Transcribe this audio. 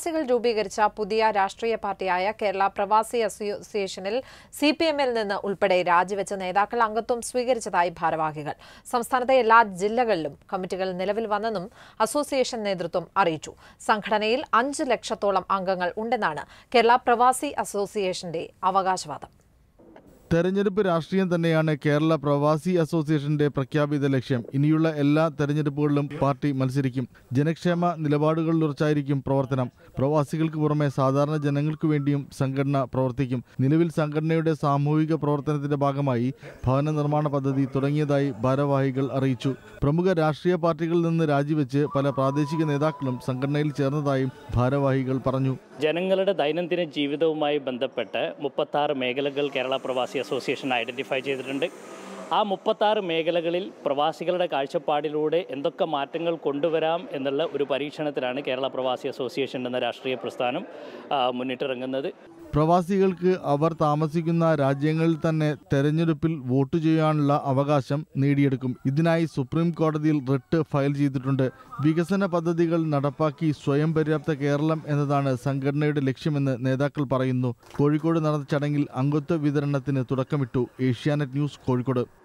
പ്രവാസികൾ രൂപീകരിച്ച പുതിയ രാഷ്ട്രീയ പാർട്ടിയായ കേരള പ്രവാസി അസോസിയേഷനിൽ സി പി എമ്മിൽ നിന്ന് ഉൾപ്പെടെ രാജിവെച്ച നേതാക്കൾ അംഗത്വം സ്വീകരിച്ചതായി ഭാരവാഹികൾ സംസ്ഥാനത്തെ എല്ലാ ജില്ലകളിലും കമ്മിറ്റികൾ നിലവിൽ വന്നെന്നും അസോസിയേഷൻ നേതൃത്വം അറിയിച്ചു സംഘടനയിൽ അഞ്ച് ലക്ഷത്തോളം അംഗങ്ങൾ ഉണ്ടെന്നാണ് കേരള പ്രവാസി അസോസിയേഷന്റെ അവകാശവാദം തെരഞ്ഞെടുപ്പ് രാഷ്ട്രീയം തന്നെയാണ് കേരള പ്രവാസി അസോസിയേഷന്റെ പ്രഖ്യാപിത ലക്ഷ്യം ഇനിയുള്ള എല്ലാ തെരഞ്ഞെടുപ്പുകളിലും പാർട്ടി മത്സരിക്കും ജനക്ഷേമ നിലപാടുകളിലുറച്ചായിരിക്കും പ്രവർത്തനം പ്രവാസികൾക്ക് പുറമെ സാധാരണ ജനങ്ങൾക്കു വേണ്ടിയും സംഘടന പ്രവർത്തിക്കും നിലവിൽ സംഘടനയുടെ സാമൂഹിക പ്രവർത്തനത്തിന്റെ ഭാഗമായി ഭവന നിർമ്മാണ പദ്ധതി തുടങ്ങിയതായി ഭാരവാഹികൾ അറിയിച്ചു പ്രമുഖ രാഷ്ട്രീയ പാർട്ടികളിൽ നിന്ന് രാജിവെച്ച് പല പ്രാദേശിക നേതാക്കളും സംഘടനയിൽ ചേർന്നതായും ഭാരവാഹികൾ പറഞ്ഞു ജനങ്ങളുടെ ദൈനംദിന ജീവിതവുമായി ബന്ധപ്പെട്ട് മുപ്പത്താറ് മേഖലകൾ കേരള പ്രവാസി അസോസിയേഷൻ ഐഡൻറ്റിഫൈ ചെയ്തിട്ടുണ്ട് ആ മുപ്പത്താറ് മേഖലകളിൽ പ്രവാസികളുടെ കാഴ്ചപ്പാടിലൂടെ എന്തൊക്കെ മാറ്റങ്ങൾ കൊണ്ടുവരാം എന്നുള്ള ഒരു പരീക്ഷണത്തിലാണ് കേരള പ്രവാസി അസോസിയേഷൻ എന്ന രാഷ്ട്രീയ പ്രസ്ഥാനം ആ, മുന്നിട്ടിറങ്ങുന്നത് പ്രവാസികൾക്ക് അവർ താമസിക്കുന്ന രാജ്യങ്ങളിൽ തന്നെ തെരഞ്ഞെടുപ്പിൽ വോട്ട് ചെയ്യാനുള്ള അവകാശം നേടിയെടുക്കും ഇതിനായി സുപ്രീം കോടതിയിൽ റിട്ട് ഫയൽ ചെയ്തിട്ടുണ്ട് വികസന പദ്ധതികൾ നടപ്പാക്കി സ്വയം പര്യാപ്ത കേരളം എന്നതാണ് സംഘടനയുടെ ലക്ഷ്യമെന്ന് നേതാക്കൾ പറയുന്നു കോഴിക്കോട് നടന്ന ചടങ്ങിൽ അംഗത്വ വിതരണത്തിന് തുടക്കമിട്ടു ഏഷ്യാനെറ്റ് ന്യൂസ് കോഴിക്കോട്